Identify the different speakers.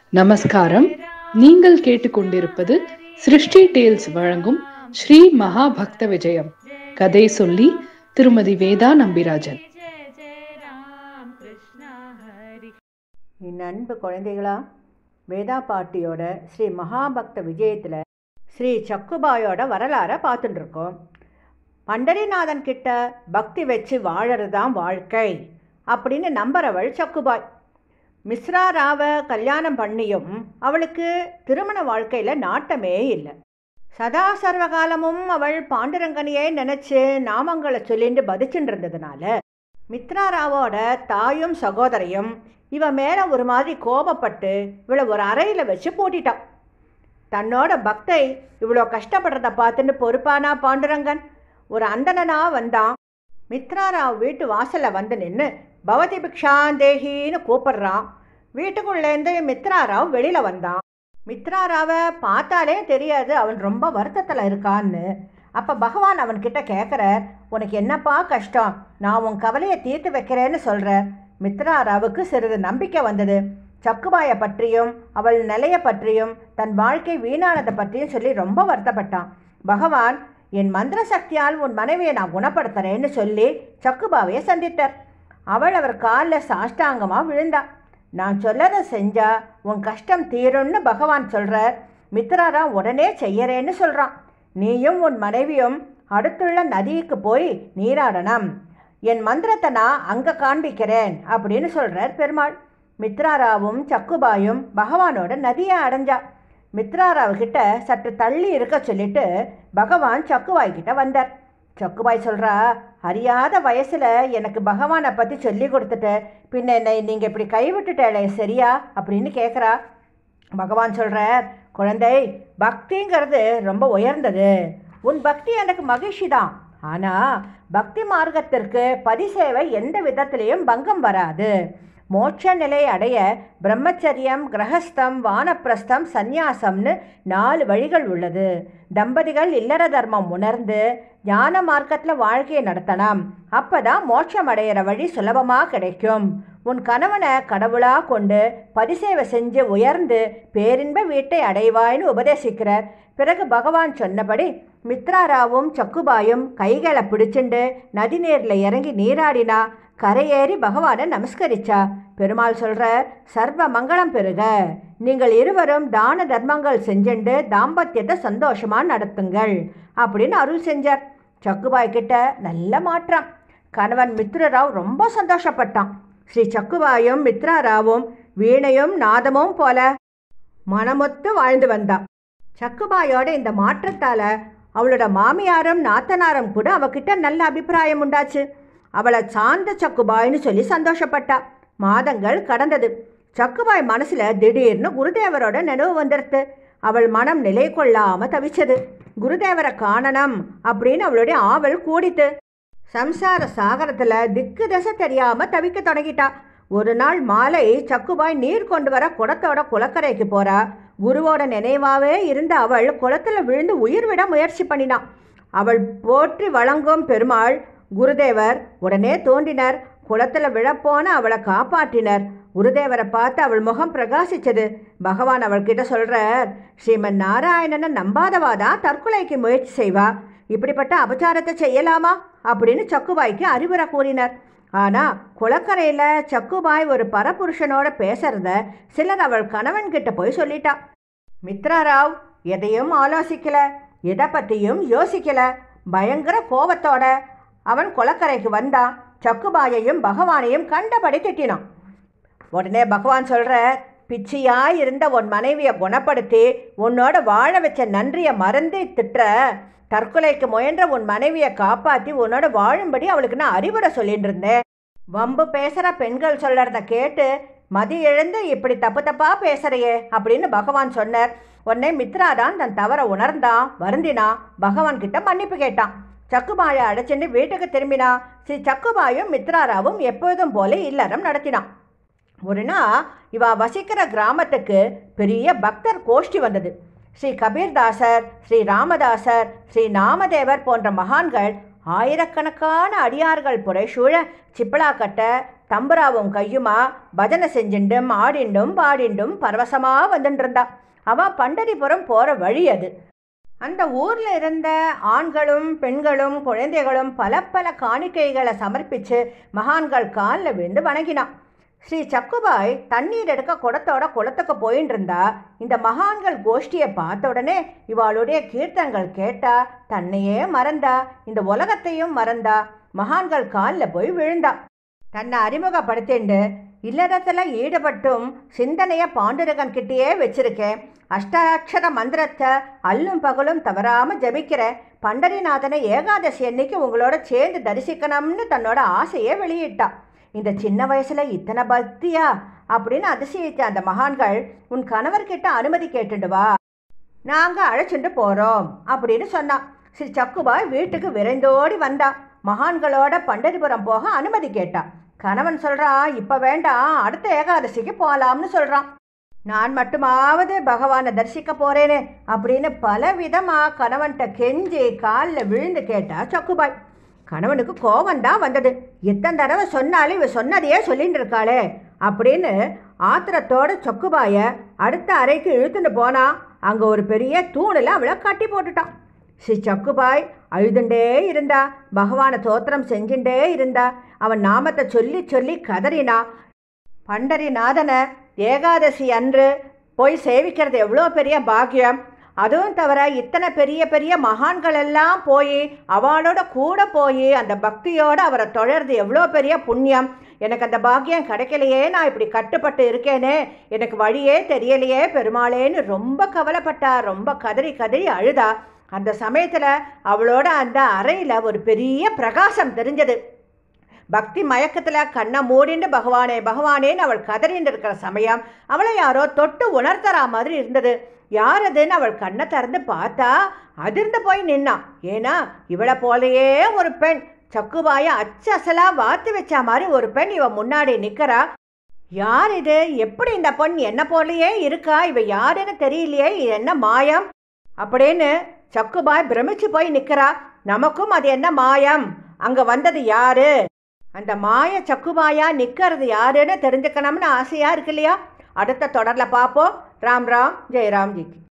Speaker 1: நமஸ்காரம் நீங்கள் கேட்டுக்கொண்டிருப்பது சிருஷ்டி டேல்ஸ் வழங்கும் ஸ்ரீ மகாபக்த விஜயம் கதை சொல்லி திருமதி வேதா நம்பிராஜன்
Speaker 2: என் அன்பு குழந்தைகளா வேதா பாட்டியோட ஸ்ரீ மகாபக்த விஜயத்தில் ஸ்ரீ சக்குபாயோட வரலாறை பார்த்துட்டு இருக்கோம் பண்டரிநாதன் கிட்ட பக்தி வச்சு வாழறது தான் வாழ்க்கை அப்படின்னு நம்புறவள் சக்குபாய் மிஸ்ரா ராவை கல்யாணம் பண்ணியும் அவளுக்கு திருமண வாழ்க்கையில் நாட்டமே இல்லை சதா சர்வகாலமும் அவள் பாண்டுரங்கனியை நினச்சி நாமங்களை சொல்லிட்டு பதிச்சுட்டு இருந்ததுனால மித்ரா ராவோட தாயும் சகோதரியும் இவ மேலே ஒரு மாதிரி கோபப்பட்டு இவளை ஒரு அறையில் வச்சு பூட்டிட்டான் தன்னோட பக்தை இவ்வளோ கஷ்டப்படுறத பார்த்துட்டு பொறுப்பானா பாண்டுரங்கன் ஒரு அந்தணனா வந்தான் மித்ராராவ் வீட்டு வாசலில் வந்து நின்று பவதி பிக்ஷாந்தேகின்னு கூப்பிடுறான் வீட்டுக்குள்ளேருந்து மித்ராராவ் வெளியில் வந்தான் மித்ராராவை பார்த்தாலே தெரியாது அவன் ரொம்ப வருத்தத்தில் இருக்கான்னு அப்போ பகவான் அவன்கிட்ட கேட்குறார் உனக்கு என்னப்பா கஷ்டம் நான் உன் கவலையை தீர்த்து வைக்கிறேன்னு சொல்கிறார் மித்ராராவுக்கு சிறிது நம்பிக்கை வந்தது சக்குபாயை பற்றியும் அவள் நிலையை பற்றியும் தன் வாழ்க்கை வீணானதை பற்றியும் சொல்லி ரொம்ப வருத்தப்பட்டான் பகவான் என் மந்திர சக்தியால் உன் மனைவியை நான் குணப்படுத்துறேன்னு சொல்லி சக்குபாவையை சந்தித்தார் அவள் அவர் காலில் சாஷ்டாங்கமாக விழுந்தா நான் சொல்லதை செஞ்சா உன் கஷ்டம் தீரும்னு பகவான் சொல்கிறார் மித்ராரா உடனே செய்யறேன்னு சொல்கிறான் நீயும் உன் மனைவியும் அடுத்துள்ள நதிக்கு போய் நீராடணும் என் மந்திரத்தை நான் அங்கே காண்பிக்கிறேன் அப்படின்னு சொல்கிறார் பெருமாள் மித்ராராவும் சக்குபாயும் பகவானோட நதியை அடைஞ்சா மித்ராராவுக்கிட்ட சற்று தள்ளி இருக்க சொல்லிட்டு பகவான் சக்குபாய் கிட்ட வந்தார் சக்குபாய் சொல்கிறா அறியாத வயசில் எனக்கு பகவானை பற்றி சொல்லி கொடுத்துட்டு பின்ன என்னை நீங்கள் இப்படி கைவிட்டுட்டேளே சரியா அப்படின்னு கேட்குறா பகவான் சொல்கிறார் குழந்தை பக்திங்கிறது ரொம்ப உயர்ந்தது உன் பக்தி எனக்கு மகிழ்ச்சி தான் ஆனால் பக்தி மார்க்கத்திற்கு பதிசேவை எந்த விதத்திலையும் பங்கம் வராது மோட்ச நிலை அடைய பிரம்மச்சரியம் கிரகஸ்தம் வானப்பிரஸ்தம் சந்நியாசம்னு நாலு வழிகள் உள்ளது தம்பதிகள் இல்லற தர்மம் உணர்ந்து ஞான மார்க்கத்தில் வாழ்க்கையை நடத்தணும் அப்போ தான் மோட்சம் அடையிற வழி சுலபமாக கிடைக்கும் உன் கணவனை கடவுளாக கொண்டு பரிசேவை செஞ்சு உயர்ந்து பேரின்ப வீட்டை அடைவாய்னு உபதேசிக்கிறார் பிறகு பகவான் சொன்னபடி மித்ராராவும் சக்குபாயும் கைகளை பிடிச்சுண்டு நதிநீரில் இறங்கி நீராடினா கரையேறி பகவானை நமஸ்கரிச்சா பெருமாள் சொல்கிற சர்வ மங்களம் பெறுக நீங்கள் இருவரும் தான தர்மங்கள் செஞ்சுண்டு தாம்பத்தியத்தை சந்தோஷமாக நடத்துங்கள் அப்படின்னு அருள் செஞ்சார் சக்குபாய் கிட்ட நல்ல மாற்றம் கணவன் மித்ரராவ் ரொம்ப சந்தோஷப்பட்டான் ஸ்ரீ சக்குபாயும் மித்ராராவும் வீணையும் நாதமும் போல மனமொத்து வாழ்ந்து வந்தா சக்குபாயோட இந்த மாற்றத்தால் அவளோட மாமியாரும் நாத்தனாரும் கூட அவகிட்ட நல்ல அபிப்பிராயம் உண்டாச்சு அவளை சாந்த சக்குபாய்னு சொல்லி சந்தோஷப்பட்டா மாதங்கள் கடந்தது சக்குபாய் மனசில் திடீர்னு குருதேவரோட நினைவு வந்துடுத்து அவள் மனம் நிலை கொள்ளாமல் தவிச்சது குருதேவரை காணணும் அப்படின்னு அவளுடைய ஆவல் கூடித்து சம்சார சாகரத்தில் திக்கு தசை தெரியாமல் தவிக்க தொடங்கிட்டா ஒரு நாள் மாலை சக்குபாய் நீர் கொண்டு வர குளத்தோட குளக்கரைக்கு போறா குருவோட நினைவாவே இருந்த அவள் குளத்தில் விழுந்து உயிர் விட முயற்சி பண்ணினான் அவள் போற்றி வழங்கும் பெருமாள் குருதேவர் உடனே தோன்றினர் குளத்தில் விழப்போன அவளை காப்பாற்றினர் குருதேவரை பார்த்து அவள் முகம் பிரகாசிச்சது பகவான் அவள்கிட்ட சொல்கிறார் ஸ்ரீமன் நாராயணனை நம்பாதவாதா தற்கொலைக்கு முயற்சி செய்வா இப்படிப்பட்ட அபச்சாரத்தை செய்யலாமா அப்படின்னு சக்குபாய்க்கு அறிவுரை கூறினர் ஆனால் குளக்கரையில் சக்குபாய் ஒரு பரபுருஷனோட பேசுறத சிலர் அவள் கணவன்கிட்ட போய் சொல்லிட்டா மித்ராராவ் எதையும் ஆலோசிக்கல எதை பற்றியும் யோசிக்கல பயங்கர கோபத்தோட அவன் குளக்கரைக்கு வந்தான் சக்குபாயையும் பகவானையும் கண்டபடி திட்டினான் உடனே பகவான் சொல்கிற பிச்சையாய் இருந்த உன் மனைவியை குணப்படுத்தி உன்னோட வாழ வச்ச நன்றியை மறந்து திட்டுற தற்கொலைக்கு முயன்ற உன் மனைவியை காப்பாற்றி உன்னோட வாழும்படி அவளுக்கு நான் அறிவுரை சொல்லிட்டு இருந்தேன் வம்பு பேசுகிற பெண்கள் சொல்கிறத கேட்டு மதி எழுந்து இப்படி தப்பு தப்பாக பேசுறையே அப்படின்னு பகவான் சொன்னார் உடனே மித்ரா தான் தன் தவற உணர்ந்தான் வருந்தினா பகவான் கிட்ட மன்னிப்பு கேட்டான் சக்குபாயை அடைச்சிட்டு வீட்டுக்கு திரும்பினா ஸ்ரீ சக்குபாயும் மித்ராராவும் எப்போதும் போல இல்லறம் நடத்தினான் ஒரு நாள் இவ வசிக்கிற கிராமத்துக்கு பெரிய பக்தர் கோஷ்டி வந்தது ஸ்ரீ கபீர்தாசர் ஸ்ரீ ராமதாசர் ஸ்ரீ நாமதேவர் போன்ற மகான்கள் ஆயிரக்கணக்கான அடியார்கள் புடைசூழ சிப்பலாக்கட்டை தம்புராவும் கையுமா பஜனை செஞ்சுண்டும் ஆடிண்டும் பாடிண்டும் பரவசமா வந்துட்டு இருந்தா அவ பண்டரிபுரம் போற வழி அது அந்த ஊர்ல இருந்த ஆண்களும் பெண்களும் குழந்தைகளும் பல பல காணிக்கைகளை சமர்ப்பிச்சு மகான்கள் காலில் விழுந்து வணங்கினான் ஸ்ரீ சக்குபாய் தண்ணீர் எடுக்க குடத்தோட குளத்துக்கு போயின்னு இருந்தா இந்த மகான்கள் கோஷ்டியை பார்த்த உடனே இவாளுடைய கீர்த்தங்கள் கேட்டா தன்னையே மறந்தா இந்த உலகத்தையும் மறந்தா மகான்கள் காலில் போய் விழுந்தா தன்னை அறிமுகப்படுத்திண்டு இல்லறத்தில் ஈடுபட்டும் சிந்தனையை பாண்டுரகன் கிட்டேயே வச்சிருக்கேன் அஷ்டாட்சர மந்திரத்தை அல்லும் பகலும் தவறாம ஜபிக்கிறேன் பண்டரிநாதனை ஏகாதசி அன்னைக்கு உங்களோட சேர்ந்து தரிசிக்கணும்னு தன்னோட ஆசையை வெளியிட்டா இந்த சின்ன வயசுல இத்தனை பக்தியா அப்படின்னு அதிசயித்த அந்த மகான்கள் உன் கணவர்கிட்ட அனுமதி கேட்டுண்டு வா நாங்க அழைச்சிட்டு போறோம் அப்படின்னு சொன்னான் ஸ்ரீ சக்குபாய் வீட்டுக்கு விரைந்தோடி வந்தா மகான்களோட பண்டரிபுரம் போக அனுமதி கேட்டா கணவன் சொல்றான் இப்ப வேண்டாம் அடுத்த ஏகாதசிக்கு போகலாம்னு சொல்றான் நான் மட்டுமாவது பகவானை தரிசிக்க போறேனே அப்படின்னு பல விதமா கணவன்கிட்ட கெஞ்சி காலில் விழுந்து கேட்டா சக்குபாய் கணவனுக்கு கோபம் தான் வந்தது எத்தனை தடவை சொன்னாலும் இவ சொன்னதையே சொல்லிட்டு இருக்காளே அப்படின்னு ஆத்திரத்தோட சொக்குபாய அடுத்த அறைக்கு இழுத்துட்டு போனா அங்கே ஒரு பெரிய தூணில் அவளை கட்டி போட்டுட்டான் ஸ்ரீ சக்குபாய் அழுதுண்டே இருந்தா பகவானை தோத்திரம் செஞ்சுட்டே இருந்தா அவன் நாமத்தை சொல்லி சொல்லி கதறினா பண்டரிநாதனை ஏகாதசி அன்று போய் சேவிக்கிறது எவ்வளோ பெரிய பாக்கியம் அதுவும் தவிர இத்தனை பெரிய பெரிய மகான்கள் எல்லாம் போய் அவளோட கூட போய் அந்த பக்தியோடு அவரை தொழறது எவ்வளோ பெரிய புண்ணியம் எனக்கு அந்த பாக்கியம் கிடைக்கலையே நான் இப்படி கட்டுப்பட்டு இருக்கேனே எனக்கு வழியே தெரியலையே பெருமாளேன்னு ரொம்ப கவலைப்பட்டா ரொம்ப கதறி கதறி அழுதா அந்த சமயத்தில் அவளோட அந்த அறையில் ஒரு பெரிய பிரகாசம் தெரிஞ்சது பக்தி மயக்கத்தில் கண்ணை மூடிண்டு பகவானே பகவானேன்னு அவள் கதறின்னு இருக்கிற சமயம் அவளை யாரோ தொட்டு உணர்த்தறா மாதிரி இருந்தது யார் அதுன்னு அவள் கண்ணை திறந்து பார்த்தா அதிர்ந்து போய் நின்னான் ஏன்னா இவளை போலயே ஒரு பெண் சக்குபாய அச்சு அசலா வாத்து வச்ச மாதிரி ஒரு பெண் இவ முன்னாடி நிற்கிறா யார் இது எப்படி இந்த பொண் என்ன போலயே இருக்கா இவ யாருன்னு தெரியலையே இது என்ன மாயம் அப்படின்னு சக்குபாய் பிரமிச்சு போய் நிற்கிறா நமக்கும் அது என்ன மாயம் அங்கே வந்தது யாரு அந்த மாய சக்குபாயா நிற்கிறது யாருன்னு தெரிஞ்சுக்கணும்னு ஆசையாக இருக்கு இல்லையா அடுத்த தொடரில் பார்ப்போம் ராம் ராம் ஜெயராம் ஜிக்கு